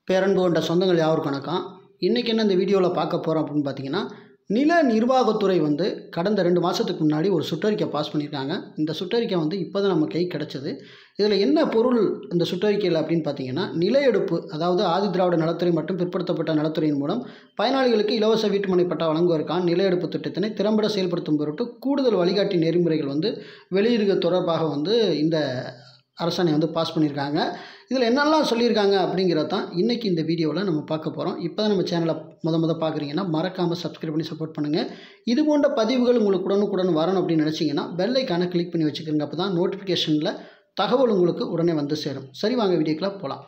பேரன்பு கொண்ட சொந்தங்கள் யாவருக்கும் வணக்கம் இன்றைக்கி என்ன இந்த வீடியோவில் பார்க்க போகிறோம் அப்படின்னு பார்த்தீங்கன்னா நில நிர்வாகத்துறை வந்து கடந்த ரெண்டு மாதத்துக்கு முன்னாடி ஒரு சுற்றறிக்கை பாஸ் பண்ணியிருக்காங்க இந்த சுற்றறிக்கை வந்து இப்போ தான் நம்ம கை கிடச்சது இதில் என்ன பொருள் இந்த சுற்றறிக்கையில் அப்படின்னு பார்த்தீங்கன்னா நில எடுப்பு அதாவது ஆதி திராவிட நலத்துறை மற்றும் பிற்படுத்தப்பட்ட நலத்துறையின் மூலம் பயனாளிகளுக்கு இலவச வீட்டுமனை பட்டா வழங்குவதற்கான நில எடுப்பு திட்டத்தினை திறம்பட செயல்படுத்தும் பொருட்டு கூடுதல் வழிகாட்டி நெறிமுறைகள் வந்து வெளியிடுக தொடர்பாக வந்து இந்த அரசாணை வந்து பாஸ் பண்ணியிருக்காங்க இதில் என்னெல்லாம் சொல்லியிருக்காங்க அப்படிங்கிறத தான் இன்றைக்கி இந்த வீடியோவில் நம்ம பார்க்க போகிறோம் இப்போ தான் நம்ம சேனலை முத முத பார்க்குறீங்கன்னா மறக்காமல் சப்ஸ்கிரைப் பண்ணி சப்போர்ட் பண்ணுங்கள் இது போன்ற பதிவுகள் உங்களுக்கு உடனுக்குடன் வரணும் அப்படின்னு நினச்சிங்கன்னா பெல் ஐக்கானை கிளிக் பண்ணி வச்சுக்கோங்க அப்போ தான் நோட்டிஃபிகேஷனில் தகவல் உங்களுக்கு உடனே வந்து சேரும் சரி வாங்க வீடியோக்குள்ள போகலாம்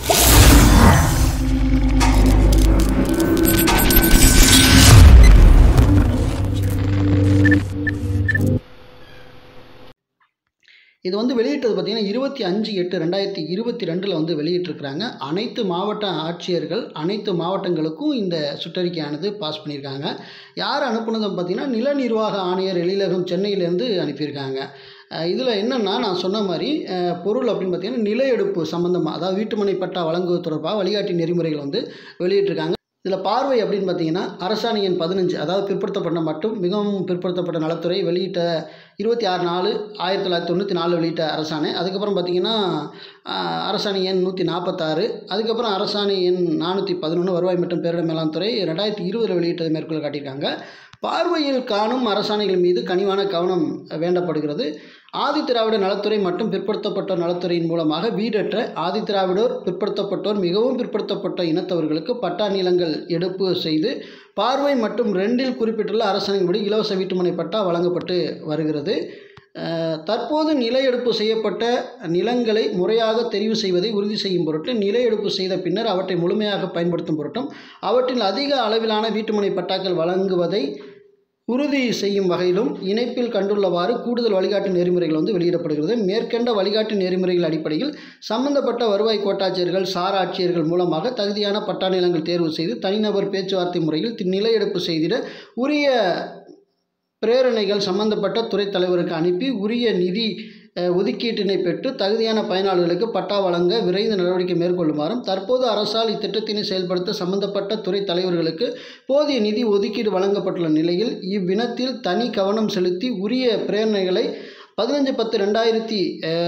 இது வந்து வெளியிட்டது பார்த்திங்கன்னா இருபத்தி அஞ்சு எட்டு ரெண்டாயிரத்தி இருபத்தி ரெண்டில் வந்து வெளியிட்டிருக்கிறாங்க அனைத்து மாவட்ட ஆட்சியர்கள் அனைத்து மாவட்டங்களுக்கும் இந்த சுற்றறிக்கையானது பாஸ் பண்ணியிருக்காங்க யார் அனுப்புனது பார்த்திங்கன்னா நில நிர்வாக ஆணையர் எழிலகம் சென்னையிலேருந்து அனுப்பியிருக்காங்க இதில் என்னென்னா நான் சொன்ன மாதிரி அஹ், பொருள் அப்படின்னு பார்த்தீங்கன்னா நில எடுப்பு சம்மந்தமாக அதாவது வீட்டுமனை பட்டா வழங்குவது தொடர்பாக வழிகாட்டி நெறிமுறைகள் வந்து வெளியிட்டிருக்காங்க இதில் பார்வை அப்படின்னு பார்த்தீங்கன்னா அரசாணை எண் பதினஞ்சு அதாவது பிற்படுத்தப்பட்ட மற்றும் மிகவும் பிற்படுத்தப்பட்ட நலத்துறை வெளியிட்ட இருபத்தி ஆறு நாலு ஆயிரத்தி தொள்ளாயிரத்தி தொண்ணூற்றி நாலு வெளியிட்ட அரசாணை அதுக்கப்புறம் பார்த்தீங்கன்னா ஆஹ், அரசாணை எண் நூற்றி நாற்பத்தாறு அதுக்கப்புறம் அரசாணை எண் நானூற்றி பதினொன்று வருவாய் மற்றும் பேரிடர் மேலாண் துறை ரெண்டாயிரத்தி இருபதில் வெளியிட்டதை மேற்கொள்ள காட்டியிருக்காங்க பார்வையில் காணும் அரசாணைகள் மீது கனிவான கவனம் வேண்டப்படுகிறது ஆதிதிராவிட நலத்துறை மற்றும் பிற்படுத்தப்பட்ட நலத்துறையின் மூலமாக வீடற்ற ஆதிதிராவிடோர் பிற்படுத்தப்பட்டோர் மிகவும் பிற்படுத்தப்பட்ட இனத்தவர்களுக்கு பட்டா நிலங்கள் எடுப்பு செய்து பார்வை மற்றும் ரெண்டில் குறிப்பிட்டுள்ள அரசாணையின்படி இலவச வீட்டுமனை பட்டா வழங்கப்பட்டு வருகிறது அஹ், தற்போது நில எடுப்பு செய்யப்பட்ட நிலங்களை முறையாக தெரிவு செய்வதை உறுதி செய்யும் பொருட்டு நில எடுப்பு செய்த பின்னர் அவற்றை முழுமையாக பயன்படுத்தும் பொருட்டும் அவற்றில் அதிக அளவிலான வீட்டுமனை பட்டாக்கள் வழங்குவதை உறுதி செய்யும் வகையிலும் இணைப்பில் கண்டுள்ளவாறு கூடுதல் வழிகாட்டு நெறிமுறைகள் வந்து வெளியிடப்படுகிறது மேற்கண்ட வழிகாட்டு நெறிமுறைகள் அடிப்படையில் சம்பந்தப்பட்ட வருவாய் கோட்டாட்சியர்கள் சார் ஆட்சியர்கள் மூலமாக தகுதியான பட்டா நிலங்கள் தேர்வு செய்து தனிநபர் பேச்சுவார்த்தை முறையில் தி- நில எடுப்பு செய்திட உரிய பிரேரணைகள் சம்பந்தப்பட்ட துறை தலைவருக்கு அனுப்பி உரிய நிதி அஹ், ஒதுக்கீட்டினை பெற்று தகுதியான பயனாளர்களுக்கு பட்டா வழங்க விரைந்து நடவடிக்கை மேற்கொள்ளுமாறும் தற்போது அரசால் இத்திட்டத்தினை செயல்படுத்த சம்பந்தப்பட்ட துறை தலைவர்களுக்கு போதிய நிதி ஒதுக்கீடு வழங்கப்பட்டுள்ள நிலையில் இவ்வினத்தில் தனி கவனம் செலுத்தி உரிய பிரேரணைகளை பதினஞ்சு பத்து ரெண்டாயிரத்தி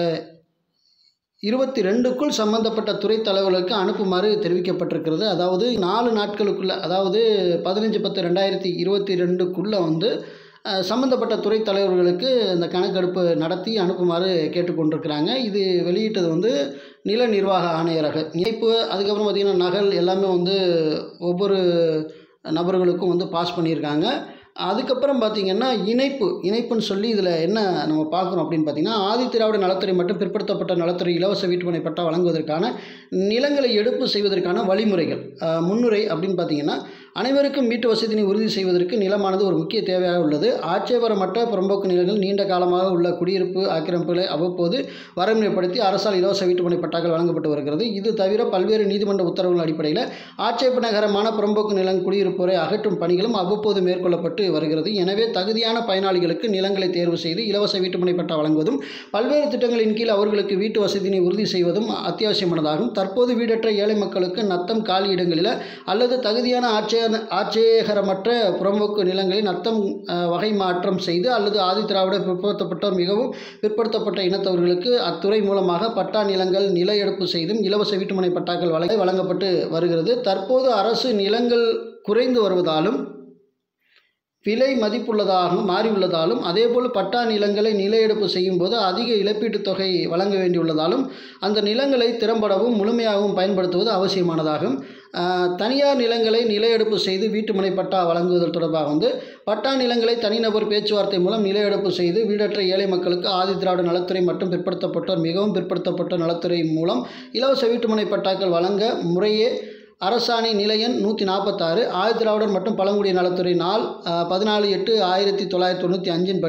இருபத்தி ரெண்டுக்குள் சம்பந்தப்பட்ட துறை தலைவர்களுக்கு அனுப்புமாறு தெரிவிக்கப்பட்டிருக்கிறது அதாவது நாலு நாட்களுக்குள்ள அதாவது பதினஞ்சு பத்து ரெண்டாயிரத்தி இருபத்தி ரெண்டுக்குள்ளே வந்து அஹ், சம்பந்தப்பட்ட துறை தலைவர்களுக்கு இந்த கணக்கெடுப்பு நடத்தி அனுப்புமாறு கேட்டுக்கொண்டிருக்கிறாங்க இது வெளியிட்டது வந்து நில நிர்வாக ஆணையரக இணைப்பு அதுக்கப்புறம் பார்த்திங்கன்னா நகல் எல்லாமே வந்து ஒவ்வொரு நபர்களுக்கும் வந்து பாஸ் பண்ணியிருக்காங்க அதுக்கப்புறம் பார்த்திங்கன்னா இணைப்பு இணைப்புன்னு சொல்லி இதில் என்ன நம்ம பார்க்குறோம் அப்படின்னு பார்த்திங்கன்னா ஆதித்திராவிட நலத்துறை மற்றும் பிற்படுத்தப்பட்ட நலத்துறை இலவச வீட்டுமனை பட்டா வழங்குவதற்கான நிலங்களை எடுப்பு செய்வதற்கான வழிமுறைகள் அஹ், முன்னுரை அப்படின்னு பார்த்திங்கன்னா அனைவருக்கும் வீட்டு வசதியினை உறுதி செய்வதற்கு நிலமானது ஒரு முக்கிய தேவையாக உள்ளது ஆட்சேபரமற்ற புறம்போக்கு நிலங்கள் நீண்ட காலமாக உள்ள குடியிருப்பு ஆக்கிரமிப்புகளை அவ்வப்போது வரமுறைப்படுத்தி அரசால் இலவச வீட்டுமனை பட்டாக்கள் வழங்கப்பட்டு வருகிறது இது தவிர பல்வேறு நீதிமன்ற உத்தரவுகள் அடிப்படையில் ஆட்சேபநகரமான புறம்போக்கு நிலம் குடியிருப்போரை அகற்றும் பணிகளும் அவ்வப்போது மேற்கொள்ளப்பட்டு வருகிறது எனவே தகுதியான பயனாளிகளுக்கு நிலங்களை தேர்வு செய்து இலவச வீட்டுமனை பட்டா வழங்குவதும் பல்வேறு திட்டங்களின் கீழ் அவர்களுக்கு வீட்டு வசதியினை உறுதி செய்வதும் அத்தியாவசியமானதாகும் தற்போது வீடற்ற ஏழை மக்களுக்கு நத்தம் காலி இடங்களில் அல்லது தகுதியான ஆட்சே ஆட்சேகரமற்ற புறம்போக்கு நிலங்களில் நத்தம் அஹ், வகை மாற்றம் செய்து அல்லது ஆதிதிராவிட பிற்படுத்தப்பட்டோர் மிகவும் பிற்படுத்தப்பட்ட இனத்தவர்களுக்கு அத்துறை மூலமாக பட்டா நிலங்கள் நில எடுப்பு செய்தும் இலவச வீட்டுமனை பட்டாக்கள் வழங்க வழங்கப்பட்டு வருகிறது தற்போது அரசு நிலங்கள் குறைந்து வருவதாலும் விலை மதிப்புள்ளதாகவும் மாறியுள்ளதாலும் அதேபோல் பட்டா நிலங்களை நில எடுப்பு செய்யும் போது அதிக இழப்பீட்டுத் தொகை வழங்க வேண்டியுள்ளதாலும் அந்த நிலங்களை திறம்படவும் முழுமையாகவும் பயன்படுத்துவது அவசியமானதாகும் ஆஹ், தனியார் நிலங்களை நில எடுப்பு செய்து வீட்டுமனை பட்டா வழங்குவதல் தொடர்பாக வந்து பட்டா நிலங்களை தனிநபர் பேச்சுவார்த்தை மூலம் நில எடுப்பு செய்து வீடற்ற ஏழை மக்களுக்கு ஆதிதிராவிட நலத்துறை மற்றும் பிற்படுத்தப்பட்டோர் மிகவும் பிற்படுத்தப்பட்ட நலத்துறை மூலம் இலவச வீட்டுமனை பட்டாக்கள் வழங்க முறையே அரசாணை நிலையன் நூற்றி நாற்பத்தாறு ஆதிதிராவிடர் மற்றும் பழங்குடி நலத்துறை நாள் பதினாலு எட்டு ஆயிரத்தி தொள்ளாயிரத்தி தொண்ணூற்றி அஞ்சின் படியும்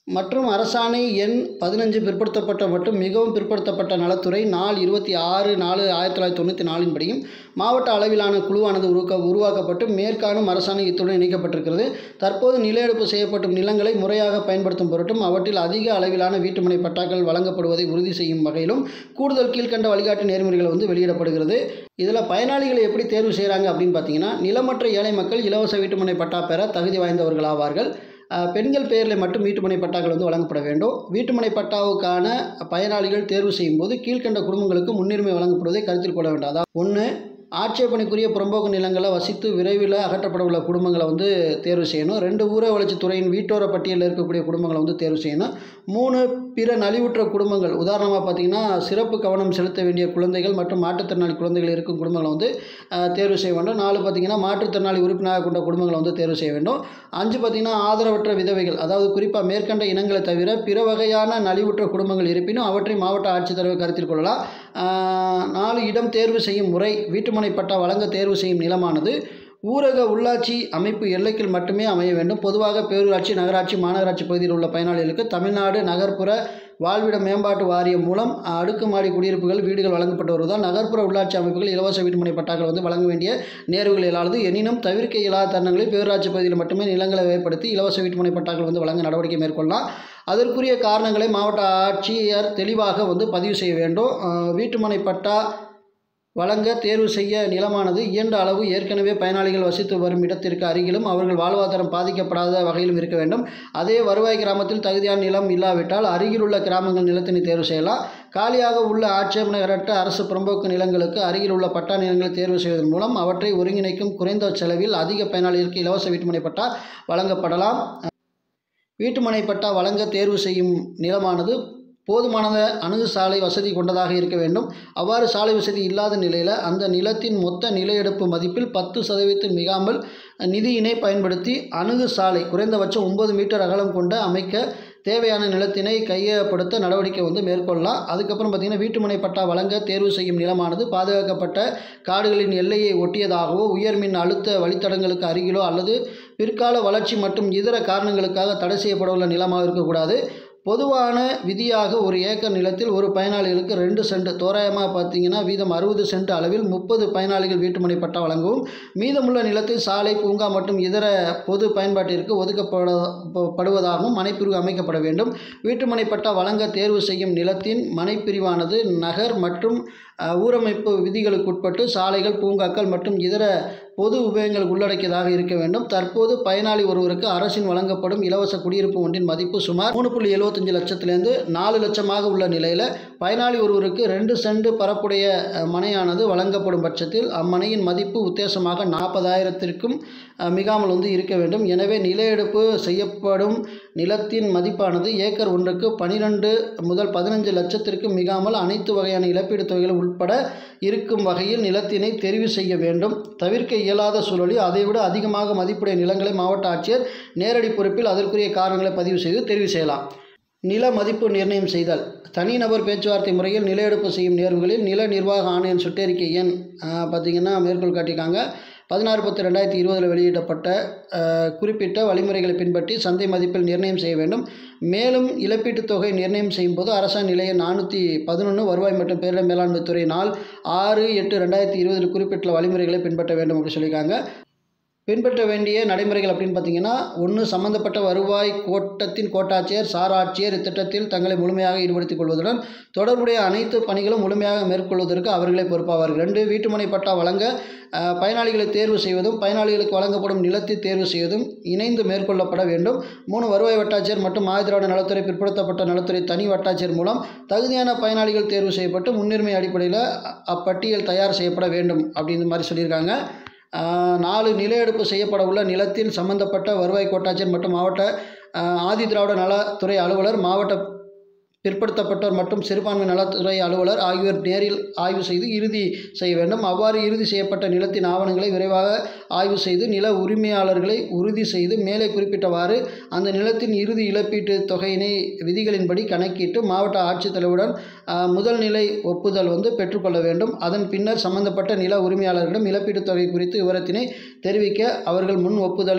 மற்றும் அரசாணை எண் பதினஞ்சு பிற்படுத்தப்பட்ட மற்றும் மிகவும் பிற்படுத்தப்பட்ட நலத்துறை நாள் இருபத்தி ஆறு நாலு ஆயிரத்தி தொள்ளாயிரத்தி தொண்ணூற்றி நாலின்படியும் மாவட்ட அளவிலான குழுவானது உருக்க உருவாக்கப்பட்டு மேற்காணும் அரசாணை இத்துடன் இணைக்கப்பட்டிருக்கிறது தற்போது நில எடுப்பு செய்யப்படும் நிலங்களை முறையாக பயன்படுத்தும் பொருட்டும் அவற்றில் அதிக அளவிலான வீட்டுமனை பட்டாக்கள் வழங்கப்படுவதை உறுதி செய்யும் வகையிலும் கூடுதல் கீழ்கண்ட வழிகாட்டு நேர்முறைகள் வந்து வெளியிடப்படுகிறது இதில் பயனாளிகளை எப்படி தேர்வு செய்கிறாங்க அப்படின்னு பார்த்தீங்கன்னா நிலமற்ற ஏழை மக்கள் இலவச வீட்டுமனை பட்டா பெற தகுதி வாய்ந்தவர்கள் ஆவார்கள் அஹ், பெண்கள் பெயரில் மட்டும் வீட்டுமனை பட்டாக்கள் வந்து வழங்கப்பட வேண்டும் வீட்டுமனை பட்டாவுக்கான பயனாளிகள் தேர்வு செய்யும் போது கீழ்கண்ட குடும்பங்களுக்கு முன்னுரிமை வழங்கப்படுவதை கருத்தில் கொள்ள வேண்டும் அதாவது ஒன்று ஆட்சேபனைக்குரிய புறம்போக்கு நிலங்களை வசித்து விரைவில் அகற்றப்பட உள்ள குடும்பங்களை வந்து தேர்வு செய்யணும் ரெண்டு ஊர வளர்ச்சித்துறையின் வீட்டோர பட்டியலில் இருக்கக்கூடிய குடும்பங்களை வந்து தேர்வு செய்யணும் மூணு பிற நலிவுற்ற குடும்பங்கள் உதாரணமாக பார்த்தீங்கன்னா சிறப்பு கவனம் செலுத்த வேண்டிய குழந்தைகள் மற்றும் மாற்றுத்திறனாளி குழந்தைகள் இருக்கும் குடும்பங்களை வந்து அஹ், தேர்வு செய்ய வேண்டும் நாலு பார்த்தீங்கன்னா மாற்றுத்திறனாளி உறுப்பினராக கொண்ட குடும்பங்களை வந்து தேர்வு செய்ய வேண்டும் அஞ்சு பார்த்தீங்கன்னா ஆதரவற்ற விதவைகள் அதாவது குறிப்பாக மேற்கண்ட இனங்களை தவிர பிற வகையான நலிவுற்ற குடும்பங்கள் இருப்பினும் அவற்றை மாவட்ட ஆட்சித்தலைவர் கருத்தில் கொள்ளலாம் ஆஹ், நாலு இடம் தேர்வு செய்யும் முறை வீட்டுமனை பட்டா வழங்க தேர்வு செய்யும் நிலமானது ஊரக உள்ளாட்சி அமைப்பு எல்லைக்குள் மட்டுமே அமைய வேண்டும் பொதுவாக பேரூராட்சி நகராட்சி மாநகராட்சி பகுதியில் உள்ள பயனாளிகளுக்கு தமிழ்நாடு நகர்ப்புற வாழ்விட மேம்பாட்டு வாரியம் மூலம் அடுக்குமாடி குடியிருப்புகள் வீடுகள் வழங்கப்பட்டு வருவதால் நகர்ப்புற உள்ளாட்சி அமைப்புகள் இலவச வீட்டுமனை பட்டாக்கள் வந்து வழங்க வேண்டிய நேர்வுகள் இயலாது எனினும் தவிர்க்க இயலாத தருணங்களில் பேரூராட்சி பகுதியில் மட்டுமே நிலங்களை ஏற்படுத்தி இலவச வீட்டுமனை பட்டாக்கள் வந்து வழங்க நடவடிக்கை மேற்கொள்ளலாம் அதற்குரிய காரணங்களை மாவட்ட ஆட்சியர் தெளிவாக வந்து பதிவு செய்ய வேண்டும் அஹ் வீட்டுமனை பட்டா வழங்க தேர்வு செய்ய நிலமானது இயன்ற அளவு ஏற்கனவே பயனாளிகள் வசித்து வரும் இடத்திற்கு அருகிலும் அவர்கள் வாழ்வாதாரம் பாதிக்கப்படாத வகையிலும் இருக்க வேண்டும் அதே வருவாய் கிராமத்தில் தகுதியான நிலம் இல்லாவிட்டால் அருகிலுள்ள கிராமங்கள் நிலத்தினை தேர்வு செய்யலாம் காலியாக உள்ள ஆட்சேபனையற்ற அரசு புறம்போக்கு நிலங்களுக்கு அருகில் உள்ள பட்டா நிலங்களை தேர்வு செய்வதன் மூலம் அவற்றை ஒருங்கிணைக்கும் குறைந்த செலவில் அதிக பயனாளிகளுக்கு இலவச வீட்டுமனை பட்டா வழங்கப்படலாம் வீட்டுமனை பட்டா வழங்க தேர்வு செய்யும் நிலமானது போதுமான அணுகு சாலை வசதி கொண்டதாக இருக்க வேண்டும் அவ்வாறு சாலை வசதி இல்லாத நிலையில் அந்த நிலத்தின் மொத்த நில எடுப்பு மதிப்பில் பத்து சதவீதத்தில் மிகாமல் நிதியினை பயன்படுத்தி அணுகு சாலை குறைந்தபட்சம் ஒன்பது மீட்டர் அகலம் கொண்ட அமைக்க தேவையான நிலத்தினை கையப்படுத்த நடவடிக்கை வந்து மேற்கொள்ளலாம் அதுக்கப்புறம் பார்த்திங்கன்னா வீட்டுமனை பட்டா வழங்க தேர்வு செய்யும் நிலமானது பாதுகாக்கப்பட்ட காடுகளின் எல்லையை ஒட்டியதாகவோ உயர்மின் அழுத்த வழித்தடங்களுக்கு அருகிலோ அல்லது பிற்கால வளர்ச்சி மற்றும் இதர காரணங்களுக்காக தடை செய்யப்பட உள்ள நிலமாக இருக்கக்கூடாது பொதுவான விதியாக ஒரு ஏக்கர் நிலத்தில் ஒரு பயனாளிகளுக்கு ரெண்டு சென்ட் தோராயமாக பார்த்தீங்கன்னா வீதம் அறுபது சென்ட் அளவில் முப்பது பயனாளிகள் வீட்டுமனை பட்டா வழங்கவும் மீதமுள்ள நிலத்தில் சாலை பூங்கா மற்றும் இதர பொது பயன்பாட்டிற்கு ஒதுக்கப்பட ப- படுவதாகவும் மனைப்பிரிவு அமைக்கப்பட வேண்டும் வீட்டுமனை பட்டா வழங்க தேர்வு செய்யும் நிலத்தின் மனைப்பிரிவானது நகர் மற்றும் அஹ், ஊரமைப்பு விதிகளுக்கு உட்பட்டு சாலைகள் பூங்காக்கள் மற்றும் இதர பொது உபயோகங்கள் உள்ளடக்கியதாக இருக்க வேண்டும் தற்போது பயனாளி ஒருவருக்கு அரசின் வழங்கப்படும் இலவச குடியிருப்பு ஒன்றின் மதிப்பு சுமார் மூணு புள்ளி எழுபத்தஞ்சு லட்சத்திலேருந்து நாலு லட்சமாக உள்ள நிலையில் பயனாளி ஒருவருக்கு ரெண்டு சென்ட் பரப்புடைய அஹ், மனையானது வழங்கப்படும் பட்சத்தில் அம்மனையின் மதிப்பு உத்தேசமாக நாற்பதாயிரத்திற்கும் அஹ், மிகாமல் வந்து இருக்க வேண்டும் எனவே நில எடுப்பு செய்யப்படும் நிலத்தின் மதிப்பானது ஏக்கர் ஒன்றுக்கு பனிரெண்டு முதல் பதினஞ்சு லட்சத்திற்கு மிகாமல் அனைத்து வகையான இழப்பீடு தொகைகள் உட்பட இருக்கும் வகையில் நிலத்தினை தெரிவு செய்ய வேண்டும் தவிர்க்க இயலாத சூழலில் அதைவிட அதிகமாக மதிப்புடைய நிலங்களை மாவட்ட ஆட்சியர் நேரடி பொறுப்பில் அதற்குரிய காரணங்களை பதிவு செய்து தெரிவு செய்யலாம் நில மதிப்பு நிர்ணயம் செய்தல் தனிநபர் பேச்சுவார்த்தை முறையில் நில எடுப்பு செய்யும் நேர்வுகளில் நில நிர்வாக ஆணையம் சுற்றறிக்கை எண் ஆஹ், பார்த்தீங்கன்னா மேற்கோள் காட்டியிருக்காங்க பதினாறு பத்து ரெண்டாயிரத்தி இருபதில் வெளியிடப்பட்ட ஆஹ், குறிப்பிட்ட வழிமுறைகளை பின்பற்றி சந்தை மதிப்பில் நிர்ணயம் செய்ய வேண்டும் மேலும் இழப்பீட்டுத் தொகை நிர்ணயம் செய்யும் போது அரசாங்க நிலைய நானூற்றி பதினொன்று வருவாய் மற்றும் பேரிடர் மேலாண்மை துறை நாள் ஆறு எட்டு ரெண்டாயிரத்தி இருபதில் குறிப்பிட்ட வழிமுறைகளை பின்பற்ற வேண்டும் அப்படின்னு சொல்லியிருக்காங்க பின்பற்ற வேண்டிய நடைமுறைகள் அப்படின்னு பார்த்தீங்கன்னா ஒன்று சம்பந்தப்பட்ட வருவாய் கோட்டத்தின் கோட்டாட்சியர் சார் ஆட்சியர் இத்திட்டத்தில் தங்களை முழுமையாக ஈடுபடுத்திக் கொள்வதுடன் தொடர்புடைய அனைத்து பணிகளும் முழுமையாக மேற்கொள்வதற்கு அவர்களே பொறுப்பாவார்கள் ரெண்டு வீட்டுமனை பட்டா வழங்க அஹ், பயனாளிகளை தேர்வு செய்வதும் பயனாளிகளுக்கு வழங்கப்படும் நிலத்தை தேர்வு செய்வதும் இணைந்து மேற்கொள்ளப்பட வேண்டும் மூணு வருவாய் வட்டாட்சியர் மற்றும் ஆதிதிராவிட நலத்துறை பிற்படுத்தப்பட்ட நலத்துறை தனி வட்டாட்சியர் மூலம் தகுதியான பயனாளிகள் தேர்வு செய்யப்பட்டு முன்னுரிமை அடிப்படையில் அ- அப்பட்டியல் தயார் செய்யப்பட வேண்டும் அப்படின்ற மாதிரி சொல்லியிருக்காங்க ஆஹ் நாலு நில எடுப்பு செய்யப்பட உள்ள நிலத்தில் சம்பந்தப்பட்ட வருவாய் கோட்டாட்சியர் மற்றும் மாவட்ட ஆஹ் ஆதி திராவிட நலத்துறை அலுவலர் மாவட்ட பிற்படுத்தப்பட்டோர் மற்றும் சிறுபான்மை நலத்துறை அலுவலர் ஆகியோர் நேரில் ஆய்வு செய்து இறுதி செய்ய வேண்டும் அவ்வாறு இறுதி செய்யப்பட்ட நிலத்தின் ஆவணங்களை விரைவாக ஆய்வு செய்து நில உரிமையாளர்களை உறுதி செய்து மேலே குறிப்பிட்டவாறு அந்த நிலத்தின் இறுதி இழப்பீட்டு தொகையினை விதிகளின்படி கணக்கிட்டு மாவட்ட ஆட்சித்தலைவருடன் ஆஹ், முதல் நிலை ஒப்புதல் வந்து பெற்றுக்கொள்ள வேண்டும் அதன் பின்னர் சம்பந்தப்பட்ட நில உரிமையாளர்களிடம் இழப்பீட்டுத் தொகை குறித்து விவரத்தினை தெரிவிக்க அவர்கள் முன் ஒப்புதலை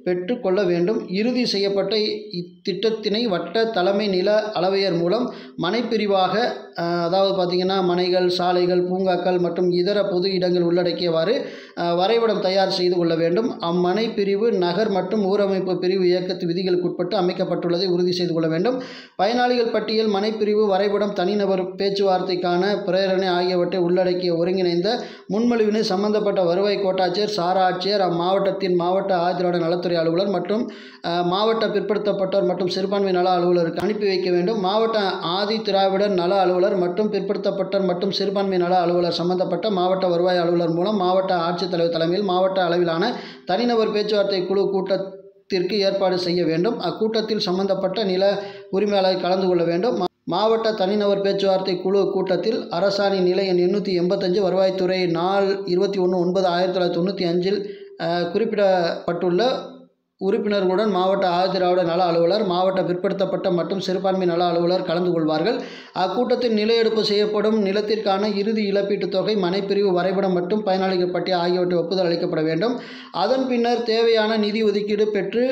பெற்றுக்கொள்ள வேண்டும் இறுதி செய்யப்பட்ட இத்திட்டத்தினை வட்ட தலைமை நில அளவையர் மூலம் மனைப்பிரிவாக அஹ், அதாவது பார்த்திங்கன்னா மனைகள் சாலைகள் பூங்காக்கள் மற்றும் இதர பொது இடங்கள் உள்ளடக்கியவாறு அஹ், வரைபடம் தயார் செய்து கொள்ள வேண்டும் அம்மனை பிரிவு நகர் மற்றும் ஊரமைப்பு பிரிவு இயக்கத்து விதிகளுக்குட்பட்டு அமைக்கப்பட்டுள்ளதை உறுதி செய்து கொள்ள வேண்டும் பயனாளிகள் பட்டியல் மனைப்பிரிவு வரைபடம் தனிநபர் பேச்சுவார்த்தைக்கான பிரேரணை ஆகியவற்றை உள்ளடக்கிய ஒருங்கிணைந்த முன்மொழிவினை சம்பந்தப்பட்ட வருவாய் கோட்டாட்சியர் சாரா ஆட்சியர் அம்மாவட்டத்தின் மாவட்ட ஆதிராட நலத்துறை அலுவலர் மற்றும் அஹ், மாவட்ட பிற்படுத்தப்பட்டோர் மற்றும் சிறுபான்மை நல அலுவலருக்கு அனுப்பி வைக்க வேண்டும் மாவட்ட ஆதி திராவிடர் நல அலுவலர் மற்றும் பிற்படுத்தப்பட்டோர் மற்றும் சிறுபான்மை நல அலுவலர் சம்பந்தப்பட்ட மாவட்ட வருவாய் அலுவலர் மூலம் மாவட்ட ஆட்சித்தலைவர் தலைமையில் மாவட்ட அளவிலான தனிநபர் பேச்சுவார்த்தை குழு கூட்டத்திற்கு ஏற்பாடு செய்ய வேண்டும் அக்கூட்டத்தில் சம்பந்தப்பட்ட நில உரிமையாளர் கலந்து கொள்ள வேண்டும் மா- மாவட்ட தனிநபர் பேச்சுவார்த்தை குழு கூட்டத்தில் அரசாணை நிலை எண் எண்ணூற்றி எண்பத்தஞ்சு வருவாய்த்துறை நாள் இருபத்தி ஒன்று ஒன்பது ஆயிரத்தி தொள்ளாயிரத்தி தொண்ணூற்றி அஞ்சில் அஹ், குறிப்பிடப்பட்டுள்ள உறுப்பினர்களுடன் மாவட்ட ஆதிராவிட நல அலுவலர் மாவட்ட பிற்படுத்தப்பட்ட மற்றும் சிறுபான்மை நல அலுவலர் கலந்து கொள்வார்கள் அக்கூட்டத்தில் நிலையெடுப்பு செய்யப்படும் நிலத்திற்கான இறுதி இழப்பீட்டுத் தொகை மனைப்பிரிவு வரைபடம் மற்றும் பயனாளிகள் பட்டியல் ஆகியவற்றை ஒப்புதல் அளிக்கப்பட வேண்டும் அதன் பின்னர் தேவையான நிதி ஒதுக்கீடு பெற்று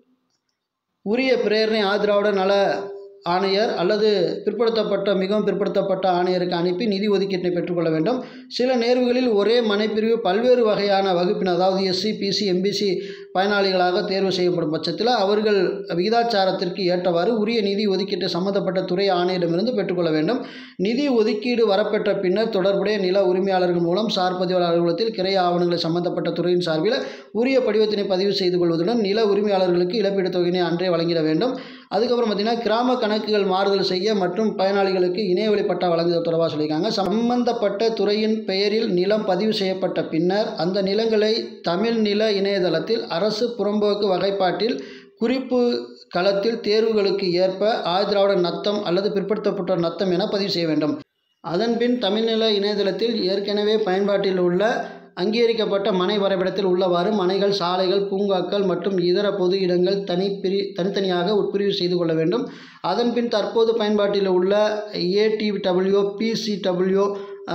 உரிய பிரேரணை ஆதிராவிட நல ஆணையர் அல்லது பிற்படுத்தப்பட்ட மிகவும் பிற்படுத்தப்பட்ட ஆணையருக்கு அனுப்பி நிதி ஒதுக்கீட்டை பெற்றுக்கொள்ள வேண்டும் சில நேர்வுகளில் ஒரே மனைப்பிரிவு பல்வேறு வகையான வகுப்பினர் அதாவது எஸ்சி பிசி எம்பிசி பயனாளிகளாக தேர்வு செய்யப்படும் பட்சத்தில் அவர்கள் விகிதாச்சாரத்திற்கு ஏற்றவாறு உரிய நிதி ஒதுக்கீட்டை சம்பந்தப்பட்ட துறை ஆணையரிடமிருந்து பெற்றுக்கொள்ள வேண்டும் நிதி ஒதுக்கீடு வரப்பெற்ற பின்னர் தொடர்புடைய நில உரிமையாளர்கள் மூலம் சார் பதிவாளர் அலுவலகத்தில் கிரைய ஆவணங்களை சம்பந்தப்பட்ட துறையின் சார்பில் உரிய படிவத்தினை பதிவு செய்து கொள்வதுடன் நில உரிமையாளர்களுக்கு இழப்பீட்டுத் தொகையினை அன்றே வழங்கிட வேண்டும் அதுக்கப்புறம் பார்த்திங்கன்னா கிராம கணக்குகள் மாறுதல் செய்ய மற்றும் பயனாளிகளுக்கு இணையவழி பட்டா வழங்குதல் தொடர்பாக சொல்லியிருக்காங்க சம்பந்தப்பட்ட துறையின் பெயரில் நிலம் பதிவு செய்யப்பட்ட பின்னர் அந்த நிலங்களை தமிழ் நில இணையதளத்தில் அரசு புறம்போக்கு வகைப்பாட்டில் குறிப்பு களத்தில் தேர்வுகளுக்கு ஏற்ப ஆதிராவிட நத்தம் அல்லது பிற்படுத்தப்பட்ட நத்தம் என பதிவு செய்ய வேண்டும் அதன்பின் தமிழ்நில இணையதளத்தில் ஏற்கனவே பயன்பாட்டில் உள்ள அங்கீகரிக்கப்பட்ட மனை வரைபடத்தில் உள்ளவாறு மனைகள் சாலைகள் பூங்காக்கள் மற்றும் இதர பொது இடங்கள் தனி பிரி தனித்தனியாக உட்பிரிவு செய்து கொள்ள வேண்டும் அதன்பின் தற்போது பயன்பாட்டில் உள்ள ADW BCW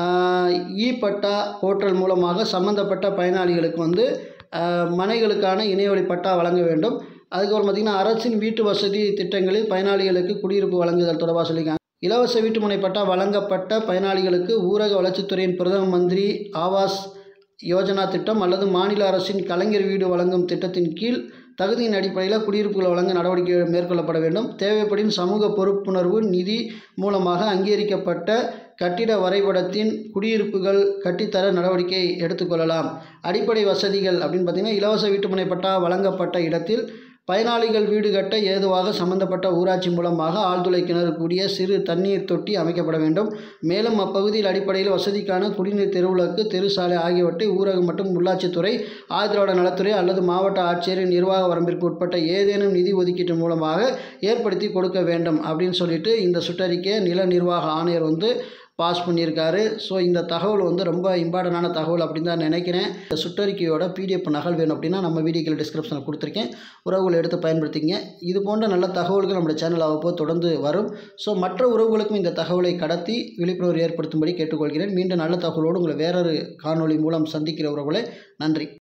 e patta portal மூலமாக சம்பந்தப்பட்ட பயனாளிகளுக்கு வந்து ஆஹ், மனைகளுக்கான இணையவழி பட்டா வழங்க வேண்டும் அதுக்கப்புறம் பார்த்திங்கன்னா அரசின் வீட்டு வசதி திட்டங்களில் பயனாளிகளுக்கு குடியிருப்பு வழங்குதல் தொடர்பாக சொல்லியிருக்காங்க இலவச வீட்டுமனை பட்டா வழங்கப்பட்ட பயனாளிகளுக்கு ஊரக வளர்ச்சித்துறையின் பிரதம மந்திரி ஆவாஸ் யோஜனா திட்டம் அல்லது மாநில அரசின் கலைஞர் வீடு வழங்கும் திட்டத்தின் கீழ் தகுதியின் அடிப்படையில் குடியிருப்புகள் வழங்க நடவடிக்கை மேற்கொள்ளப்பட வேண்டும் தேவைப்படின் சமூக பொறுப்புணர்வு நிதி மூலமாக அங்கீகரிக்கப்பட்ட கட்டிட வரைபடத்தின் குடியிருப்புகள் கட்டித்தர நடவடிக்கை எடுத்துக்கொள்ளலாம் அடிப்படை வசதிகள் அப்படின்னு பார்த்திங்கன்னா இலவச வீட்டுமனை பட்டா வழங்கப்பட்ட இடத்தில் பயனாளிகள் வீடு கட்ட ஏதுவாக சம்பந்தப்பட்ட ஊராட்சி மூலமாக ஆழ்துளை கிணறு கூடிய சிறு தண்ணீர் தொட்டி அமைக்கப்பட வேண்டும் மேலும் அப்பகுதியில் அடிப்படையில் வசதிக்கான குடிநீர் தெருவிளக்கு தெருசாலை ஆகியவற்றை ஊரக மற்றும் உள்ளாட்சித்துறை ஆதிராவிட நலத்துறை அல்லது மாவட்ட ஆட்சியரின் நிர்வாக வரம்பிற்கு உட்பட்ட ஏதேனும் நிதி ஒதுக்கீட்டு மூலமாக ஏற்படுத்தி கொடுக்க வேண்டும் அப்படின்னு சொல்லிட்டு இந்த சுற்றறிக்கையை நில நிர்வாக ஆணையர் வந்து பாஸ் பண்ணியிருக்காரு ஸோ இந்த தகவல் வந்து ரொம்ப இம்பார்ட்டண்டான தகவல் அப்படின்னு தான் நினைக்கிறேன் இந்த சுற்றறிக்கையோட பிடிஎஃப் நகல் வேணும் அப்படின்னா நம்ம வீடியோக்கில் டிஸ்கிரிப்ஷனில் கொடுத்துருக்கேன் உறவுகளை எடுத்து பயன்படுத்திங்க இது போன்ற நல்ல தகவல்கள் நம்முடைய சேனல் அவ்வப்போது தொடர்ந்து வரும் ஸோ மற்ற உறவுகளுக்கும் இந்த தகவலை கடத்தி விழிப்புணர்வு ஏற்படுத்தும்படி கேட்டுக்கொள்கிறேன் மீண்டும் நல்ல தகவலோடு உங்களை வேறொரு காணொளி மூலம் சந்திக்கிற உறவுகளை நன்றி